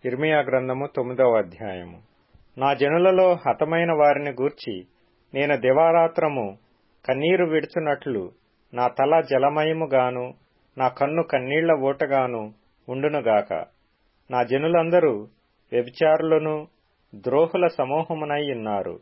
ఇర్మియా గ్రంథము తొమ్మిదవ అధ్యాయము నా జనులలో హతమైన వారిని గూర్చి నేను దివారాత్రము కన్నీరు విడుచున్నట్లు నా తల జలమయముగాను నా కన్ను కన్నీళ్ల ఊటగాను ఉండునుగాక నా జనులందరూ వ్యభిచారులను ద్రోహుల సమూహమునై ఉన్నారు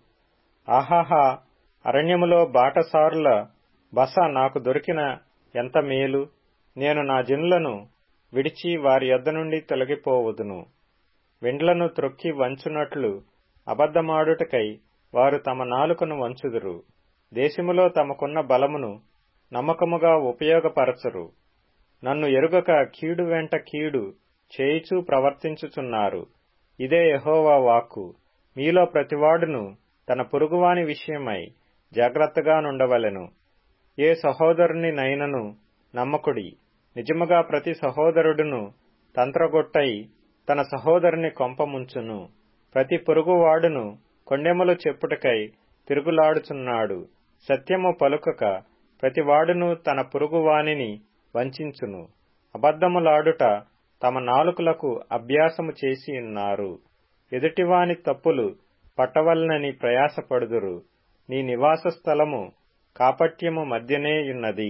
ఆహాహా అరణ్యములో బాటసారుల బస నాకు దొరికిన ఎంత మేలు నేను నా జనులను విడిచి వారి యొద్ద నుండి తొలగిపోవదును వెండ్లను త్రొక్కి వంచునట్లు అబద్ధమాడుటకై వారు తమ నాలుకను వంచుదురు దేశములో తమకున్న బలమును నమ్మకముగా ఉపయోగపరచరు నన్ను ఎరుగక కీడు వెంట కీడు చేయిచూ ప్రవర్తించుచున్నారు ఇదే యహోవా వాక్కు మీలో ప్రతివాడును తన పొరుగువాని విషయమై జాగ్రత్తగా నుండవలెను ఏ సహోదరుని నైనను నమ్మకుడి నిజముగా ప్రతి సహోదరుడును తంత్రగొట్టై తన సహోదరుని కొంపముంచును ప్రతి పొరుగువాడును కొండెములు చెప్పుటకై తిరుగులాడుచున్నాడు సత్యము పలుకక ప్రతివాడును తన పొరుగువానిని వంచించును అబద్ధములాడుట తమ నాలుకలకు అభ్యాసము చేసి ఉన్నారు ఎదుటివాని తప్పులు పట్టవలనని ప్రయాసపడుదురు నీ నివాస స్థలము కాపట్యము మధ్యనే యున్నది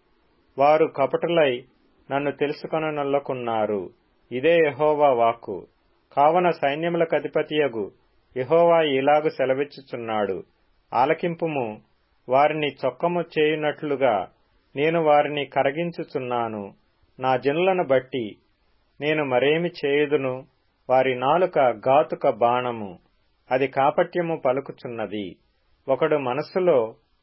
వారు కపటులై నన్ను తెలుసుకొననొల్లకున్నారు ఇదే యహోవా వాక్కు కావన సైన్యములకు అధిపతియగు యహోవా ఇలాగు సెలవిచ్చుచున్నాడు ఆలకింపుము వారిని చొక్కము చేయునట్లుగా నేను వారిని కరగించుచున్నాను నా జనులను బట్టి నేను మరేమి చేయుదును వారి నాలుక ఘాతుక బాణము అది కాపట్యము పలుకుచున్నది ఒకడు మనస్సులో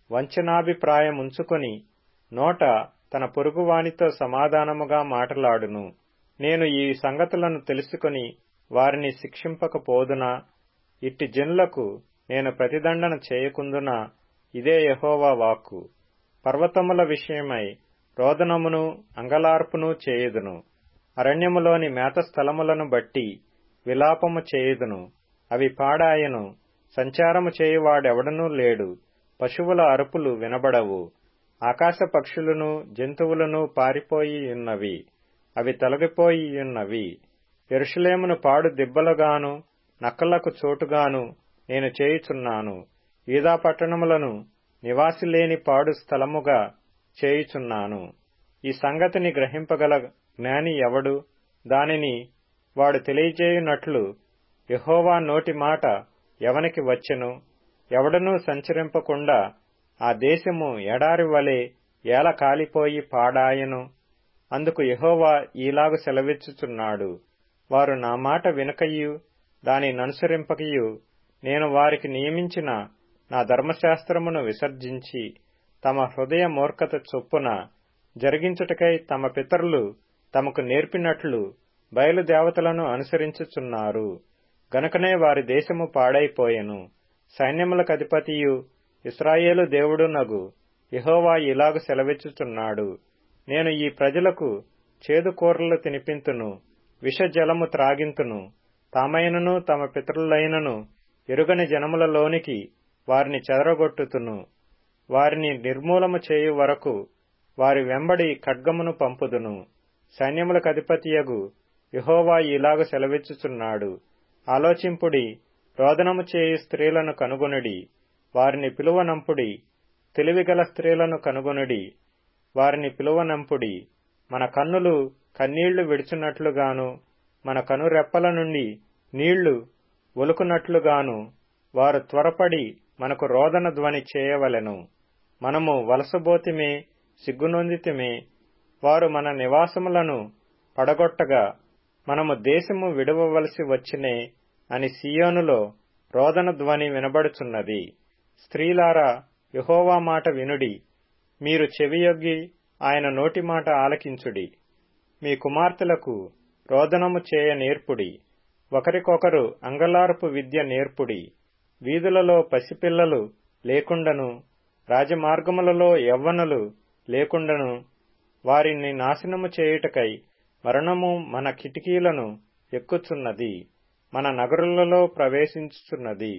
వంచనాభిప్రాయముంచుకొని నోట తన పొరుగువానితో సమాధానముగా మాటలాడును నేను ఈ సంగతులను తెలుసుకొని వారిని శిక్షింపకపోదునా ఇట్టి జనులకు నేను ప్రతిదండన చేయకుందునా ఇదే యహోవా వాక్కు పర్వతముల విషయమై రోదనమును అంగలార్పును చేయుదును అరణ్యములోని మేత స్థలములను బట్టి విలాపము చేయుదును అవి పాడాయను సంచారము చేయువాడెవడనూ లేడు పశువుల అరుపులు వినబడవు ఆకాశ పక్షులను జంతువులను పారిపోయి ఉన్నవి అవి తొలగిపోయి ఉన్నవి ఎరుషులేమును పాడు దిబ్బలుగాను నక్కలకు చోటుగాను నేను చేయుచున్నాను ఈదా పట్టణములను నివాసి లేని పాడు స్థలముగా చేయుచున్నాను ఈ సంగతిని గ్రహింపగల జ్ఞాని ఎవడు దానిని వాడు తెలియజేయునట్లు యహోవా నోటి మాట ఎవనికి వచ్చెను ఎవడనూ సంచరింపకుండా ఆ దేశము ఎడారి వలె ఏల కాలిపోయి పాడాయను అందుకు యహోవా ఈలాగు సెలవిచ్చుచున్నాడు వారు నా మాట వినకయు దాని ననుసరింపకయు నేను వారికి నియమించిన నా ధర్మశాస్త్రమును విసర్జించి తమ హృదయ మూర్ఖత చొప్పున జరిగించుటకై తమ పితరులు తమకు నేర్పినట్లు బయలుదేవతలను అనుసరించుచున్నారు గనుకనే వారి దేశము పాడైపోయెను సైన్యములకు అధిపతియు ఇస్రాయేలు దేవుడు నగు యహోవా ఇలాగు సెలవిచ్చుచున్నాడు నేను ఈ ప్రజలకు చేదు కూరలు తినిపింతును విషజలము త్రాగింతును తామైనను తమ పితరులైనను ఎరుగని జనములలోనికి వారిని చెదరగొట్టుతును వారిని నిర్మూలము చేయు వరకు వారి వెంబడి ఖడ్గమును పంపుదును సైన్యములకు అధిపతియగు యహోవా ఇలాగు సెలవిచ్చుచున్నాడు ఆలోచింపుడి రోదనము చేయు స్త్రీలను కనుగొనుడి వారిని పిలువనంపుడి తెలివిగల స్త్రీలను కనుగొనుడి వారిని పిలువనంపుడి మన కన్నులు కన్నీళ్లు విడుచున్నట్లుగాను మన కనురెప్పల నుండి నీళ్లు ఒలుకున్నట్లుగాను వారు త్వరపడి మనకు రోదన ధ్వని చేయవలెను మనము వలసబోతిమే సిగ్గునొందితిమే వారు మన నివాసములను పడగొట్టగా మనము దేశము విడవవలసి వచ్చినే అని సియోనులో రోదన ధ్వని వినబడుచున్నది స్త్రీలారా యహోవా మాట వినుడి మీరు చెవియొగ్గి ఆయన నోటి మాట ఆలకించుడి మీ కుమార్తెలకు రోదనము చేయ నేర్పుడి ఒకరికొకరు అంగలార్పు విద్య నేర్పుడి వీధులలో పసిపిల్లలు లేకుండను రాజమార్గములలో యవ్వనులు లేకుండను వారిని నాశనము చేయుటకై మరణము మన కిటికీలను ఎక్కుచున్నది మన నగరులలో ప్రవేశించుచున్నది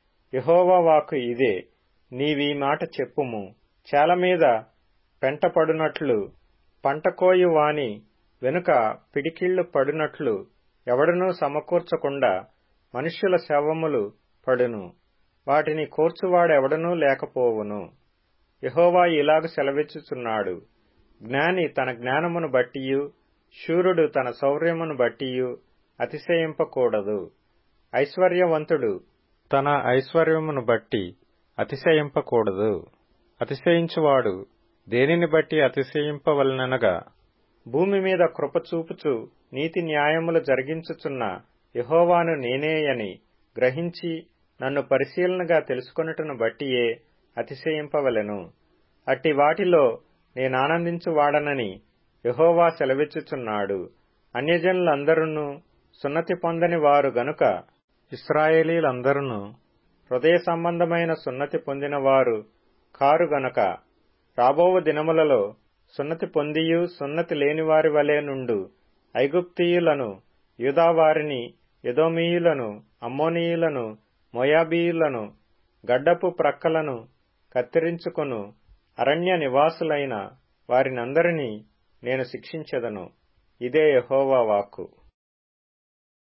యహోవా వాకు ఇదే నీవీ మాట చెప్పుము చేల మీద పెంట పడునట్లు పంట కోయు వాని వెనుక పిడికిళ్లు పడినట్లు ఎవడనూ సమకూర్చకుండా మనుష్యుల శవములు పడును వాటిని కూర్చువాడెవడనూ లేకపోవును యహోవా ఇలాగు సెలవిచ్చుచున్నాడు జ్ఞాని తన జ్ఞానమును బట్టియు శూరుడు తన శౌర్యమును బట్టియు అతిశయింపకూడదు ఐశ్వర్యవంతుడు తన ఐశ్వర్యమును బట్టి అతిశయింపకూడదు అతిశయించువాడు దేనిని బట్టి అతిశయింపవలననగా భూమి మీద కృప చూపుచు నీతి న్యాయములు జరిగించుచున్న యహోవాను నేనేయని గ్రహించి నన్ను పరిశీలనగా తెలుసుకొనుటను బట్టియే అతిశయింపవలెను అట్టి వాటిలో నేనానందించువాడనని యహోవా సెలవిచ్చుచున్నాడు అన్యజనులందరూ సున్నతి పొందని వారు గనుక ఇస్రాయేలీలందరూ హృదయ సంబంధమైన సున్నతి పొందినవారు కారు గనుక రాబోవు దినములలో సున్నతి పొందియు సున్నతి లేనివారి వలె నుండు ఐగుప్తీయులను యూదావారిని ఎదోమీయులను అమ్మోనీయులను మొయాబీయులను గడ్డపు ప్రక్కలను కత్తిరించుకొను అరణ్య నివాసులైన వారినందరినీ నేను శిక్షించెదను ఇదే యహోవా వాక్కు